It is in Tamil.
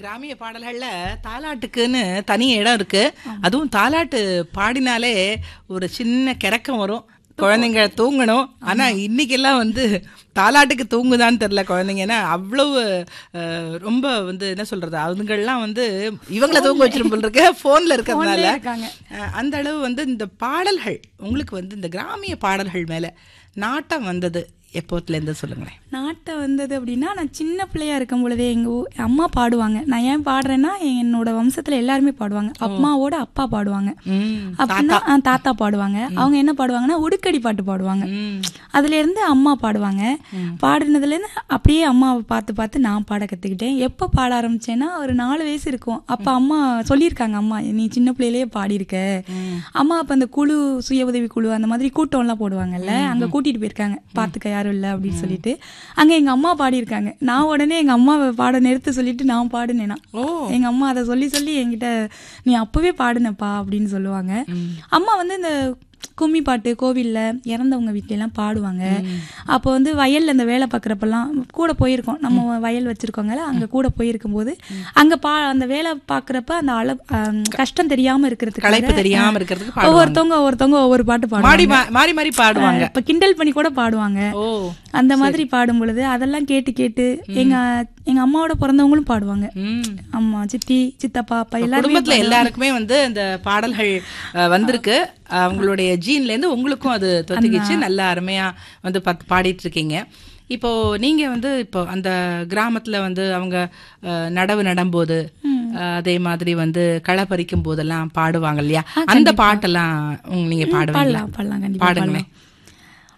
கிராமிய பாடல்கள்ல தாலாட்டுக்குன்னு தனி இடம் இருக்கு அதுவும் தாலாட்டு பாடினாலே ஒரு சின்ன கிறக்கம் வரும் குழந்தைங்க தூங்கணும் ஆனா இன்னைக்கெல்லாம் வந்து தாலாட்டுக்கு தூங்குதான்னு தெரியல குழந்தைங்க ஏன்னா அவ்வளவு அஹ், ரொம்ப வந்து என்ன சொல்றது அதுங்கெல்லாம் வந்து இவங்கள தூங்க வச்சிரும் போல இருக்கு போன்ல இருக்கிறதுனால இருக்காங்க. அஹ், அந்த அளவு வந்து இந்த பாடல்கள் உங்களுக்கு வந்து இந்த கிராமிய பாடல்கள் மேல நாட்டம் வந்தது எப்போத்துல இருந்து சொல்லுங்களேன் நாட்டை வந்தது அப்படின்னா நான் சின்ன பிள்ளையா இருக்கும் பொழுதே எங்க ஊ- அம்மா பாடுவாங்க நான் ஏன் பாடுறேன்னா என்னோட வம்சத்துல எல்லாருமே பாடுவாங்க அம்மாவோட அப்பா பாடுவாங்க ம், அப்படின்னா ஆ, தாத்தா பாடுவாங்க அவங்க என்ன பாடுவாங்கன்னா உடுக்கடி பாட்டு பாடுவாங்க ம். அதுல இருந்து அம்மா பாடுவாங்க பாடுனதுல இருந்து அப்படியே அம்மாவை பார்த்து பார்த்து நான் பாட கத்துக்கிட்டேன் எப்ப பாட ஆரம்பிச்சேன்னா ஒரு நாலு வயசு இருக்கும் அப்ப அம்மா சொல்லியிருக்காங்க அம்மா நீ சின்ன பிள்ளையிலேயே பாடியிருக்க அம்மா அப்ப அந்த குழு சுய உதவி குழு அந்த மாதிரி கூட்டம் எல்லாம் போடுவாங்கல்ல அங்க கூட்டிட்டு போயிருக்காங்க பாத்துக்க யாரும் இல்ல அப்படின்னு சொல்லிட்டு அங்க எங்க அம்மா பாடியிருக்காங்க நான் உடனே எங்க அம்மாவை பாட நிறுத்த சொல்லிட்டு நான் பாடுனேனா ஓ எங்க அம்மா அதை சொல்லி சொல்லி என்கிட்ட நீ அப்பவே பாடுனப்பா அப்படின்னு சொல்லுவாங்க அம்மா வந்து இந்த கும்மி பாட்டு கோவில்ல இறந்தவங்க வீட்ல எல்லாம் பாடுவாங்க அப்போ வந்து வயல்ல இந்த வேலை பார்க்குறப்பெல்லாம் கூட போயிருக்கோம் நம்ம வயல் வச்சிருக்கோங்கல்ல அங்க கூட போயிருக்கும் போது அங்க பா அந்த வேலை பார்க்குறப்ப அந்த அள ஆம், கஷ்டம் தெரியாம இருக்கிறதுக்கு களைப்பு தெரியாம இருக்கிறதுக்கு பாடுவாங்க ஒவ்வொருத்தவங்க ஒவ்வொருத்தவங்க ஒவ்வொரு பாட்டு மாடி பாடுவாங்க மா- மாறி மாறி பாடுவாங்க இப்ப கிண்டல் பண்ணி கூட பாடுவாங்க ஓ அந்த மாதிரி பாடும் பொழுது அதெல்லாம் கேட்டு கேட்டு எங்க எங்க அம்மாவோட பிறந்தவங்களும் பாடுவாங்க ம் அம்மா சித்தி சித்தப்பா அப்பா எல்லாருமே குடும்பத்துல எல்லாருக்குமே வந்து இந்த பாடல்கள் அஹ், வந்திருக்கு அவங்களுடைய ஜீன்ல இருந்து உங்களுக்கும் அது தொத்திக்கிச்சு நல்லா அருமையா வந்து பத்- பாடிட்டு இருக்கீங்க இப்போ நீங்க வந்து இப்போ அந்த கிராமத்துல வந்து அவங்க அஹ், நடவு நடும்போது அஹ், அதே மாதிரி வந்து களை பறிக்கும் போதெல்லாம் பாடுவாங்க இல்லையா அந்த பாட்டெல்லாம் உங்க- நீங்க பாடுவீங்களா பாடலாம் பாடலாம் கண்டிப்பா பாடுங்களேன்